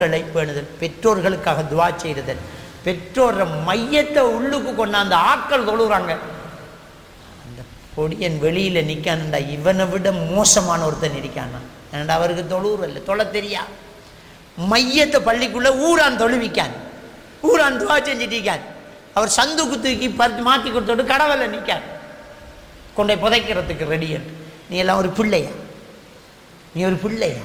களை பேணுதல் பெற்றோர்களுக்காக துவா செய்தல் பெற்றோர மையத்தை உள்ளுக்கு கொண்டாந்து ஆட்கள் தொழுகிறாங்க அந்த பொடியன் வெளியில் நிற்கான்டா இவனை விட மோசமான ஒருத்தன் இருக்கானா ஏன்டா அவருக்கு தொழுவுற இல்லை தொலை தெரியா மையத்தை பள்ளிக்குள்ள ஊரான் தொழுவிக்கான் ஊரான் துவா செஞ்சுட்டிருக்கான் அவர் சந்துக்கு தூக்கி பறித்து மாற்றி கொடுத்துட்டு கடவுள நிற்கான் கொண்டை புதைக்கிறதுக்கு ரெடி நீ எல்லாம் ஒரு பிள்ளையா நீ ஒரு பிள்ளையா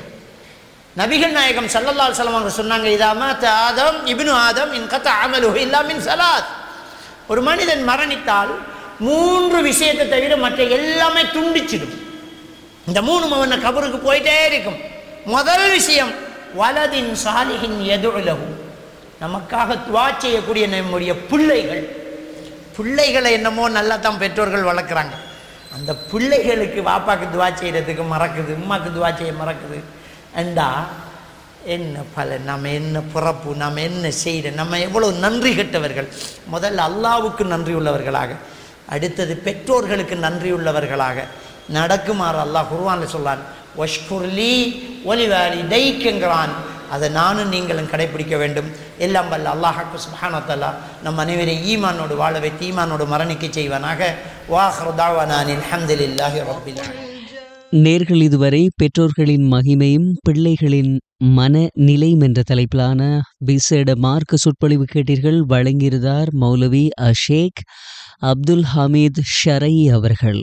நபிகள் நாயகம் சல்லல்லாஹு அலைஹி வஸல்லம் அவங்க சொன்னாங்க இதாம ஆதம் இப்னு ஆதம் இன் கத்த அமலுஹு இல்லா மின் சலாத் ஒரு மனிதன் மரணித்தால் மூன்று விஷயத்தை தவிர மற்ற எல்லாமே துண்டிச்சிடும் இந்த மூணு அவன கபருக்கு போயிட்டே இருக்கும் முதல் விஷயம் வலதின் சாலிகின் எதுலகு நமக்காக துவா செய்யக்கூடிய நம்முடைய பிள்ளைகள் பிள்ளைகளை என்னமோ நல்லா தான் பெற்றோர்கள் வளர்க்குறாங்க அந்த பிள்ளைகளுக்கு வாப்பாக்கு துவா செய்கிறதுக்கு மறக்குது உம்மாக்கு துவா செய்ய மறக்குது அண்டா என்ன பலன் நம்ம என்ன பிறப்பு நம்ம என்ன செய்கிற நம்ம எவ்வளோ நன்றி கெட்டவர்கள் முதல்ல அல்லாவுக்கு நன்றி உள்ளவர்களாக அடுத்தது பெற்றோர்களுக்கு நன்றி உள்ளவர்களாக நடக்குமாறு அல்லாஹ் குருவான்ல சொல்லான் ஒஷ்குர்லி ஒலிவாரி தைக்குங்கிறான் அதை நானும் நீங்களும் கடைபிடிக்க வேண்டும் எல்லாம் வல்ல அல்லாஹாக்கு சுபானத்தல்லா நம் அனைவரை ஈமானோடு வாழ வைத்து ஈமானோடு மரணிக்க செய்வானாக வாஹ்ரதாவானில் அஹமதுல்லாஹி ரபில் நேர்கள் இதுவரை பெற்றோர்களின் மகிமையும் பிள்ளைகளின் மனநிலையும் என்ற தலைப்பிலான விசேட மார்க்க சொற்பொழிவு கேட்டீர்கள் வழங்கியிருந்தார் மௌலவி அஷேக் அப்துல் ஹமீத் ஷரை அவர்கள்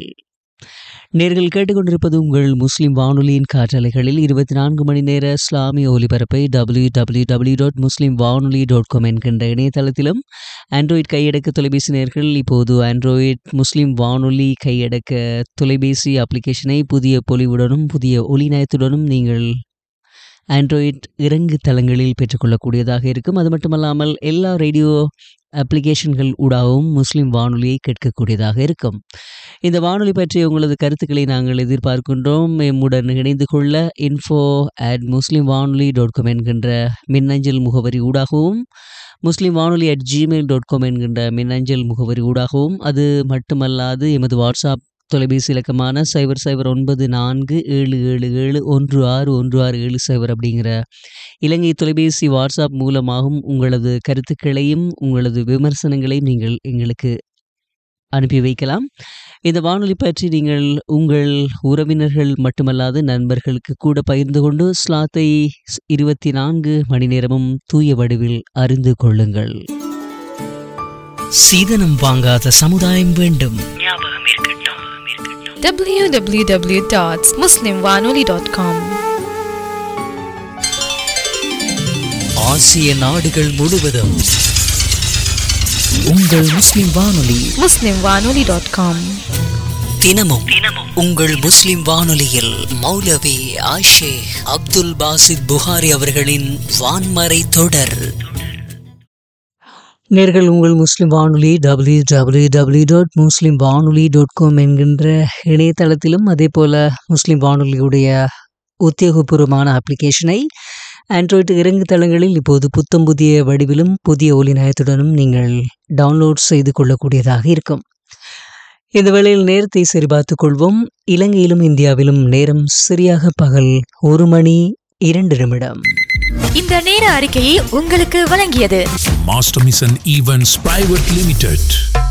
நேர்கள் கேட்டுக்கொண்டிருப்பது உங்கள் முஸ்லிம் வானொலியின் காற்றலைகளில் இருபத்தி நான்கு மணி நேர இஸ்லாமிய ஒலிபரப்பை W W W dot Muslim Vanoli dot com என்கின்ற இணையதளத்திலும் ஆண்ட்ராய்ட் கையடக்க தொலைபேசி நேர்கள் இப்போது ஆண்ட்ராய்ட் முஸ்லீம் வானொலி கையடக்க தொலைபேசி அப்ளிகேஷனை புதிய பொலிவுடனும் புதிய ஒளிநயத்துடனும் நீங்கள் ஆண்ட்ராய்ட் இறங்கு தளங்களில் பெற்றுக்கொள்ளக்கூடியதாக இருக்கும் அது மட்டுமல்லாமல் எல்லா ரேடியோ அப்ளிகேஷன்கள் ஊடாகவும் முஸ்லிம் வானொலியை கேட்கக்கூடியதாக இருக்கும் இந்த வானொலி பற்றிய உங்களது கருத்துக்களை நாங்கள் எதிர்பார்க்கின்றோம் எம்முடன் இணைந்து கொள்ள info at Muslim Vanoli dot com என்கின்ற மின்னஞ்சல் முகவரி ஊடாகவும் முஸ்லிம் வானொலி அட் ஜிமெயில் டாட் காம் என்கின்ற மின்னஞ்சல் முகவரி ஊடாகவும் அது மட்டுமல்லாது எமது வாட்ஸ்அப் தொலைபேசி இலக்கமான சைபர் சைபர் ஒன்பது நான்கு ஏழு ஏழு ஏழு ஒன்று ஆறு ஒன்று ஆறு ஏழு சைபர் அப்படிங்கிற இலங்கை தொலைபேசி வாட்ஸ்அப் மூலமாகவும் உங்களது கருத்துக்களையும் உங்களது விமர்சனங்களையும் நீங்கள் எங்களுக்கு அனுப்பி வைக்கலாம் இந்த வானொலி பற்றி நீங்கள் உங்கள் உறவினர்கள் மட்டுமல்லாது நண்பர்களுக்கு கூட பகிர்ந்து கொண்டு ஸ்லாத்தை இருபத்தி நான்கு மணி நேரமும் தூய வடிவில் அறிந்து கொள்ளுங்கள் சீதனம் வாங்காத சமுதாயம் வேண்டும் www.muslimwanoli.com ஆசிய நாடுகள் முழுவதும் உங்கள் முஸ்லிம் வானொலி muslimwanoli.com தினமும் உங்கள் முஸ்லிம் வானொலியில் மௌலவி ஆஷேக் அப்துல் பாசித் புகாரி அவர்களின் வான்மறை தொடர் நேர்கள் உங்கள் Muslim Vanoli W W W dot Muslim Vanoli dot com என்கின்ற இணையதளத்திலும் அதே போல் முஸ்லிம் வானொலியுடைய உத்தியோகபூர்வமான அப்ளிகேஷனை ஆண்ட்ராய்டு இறங்கு தளங்களில் இப்போது புத்தம் புதிய வடிவிலும் புதிய ஒலி நயத்துடனும் நீங்கள் டவுன்லோட் செய்து கொள்ளக்கூடியதாக இருக்கும் இந்த வேளையில் நேரத்தை சரிபார்த்துக் கொள்வோம் இலங்கையிலும் இந்தியாவிலும் நேரம் சரியாக பகல் ஒரு மணி இரண்டு நிமிடம் இந்த நேர அறிக்கையை உங்களுக்கு வழங்கியது Master Mission Events Private Limited.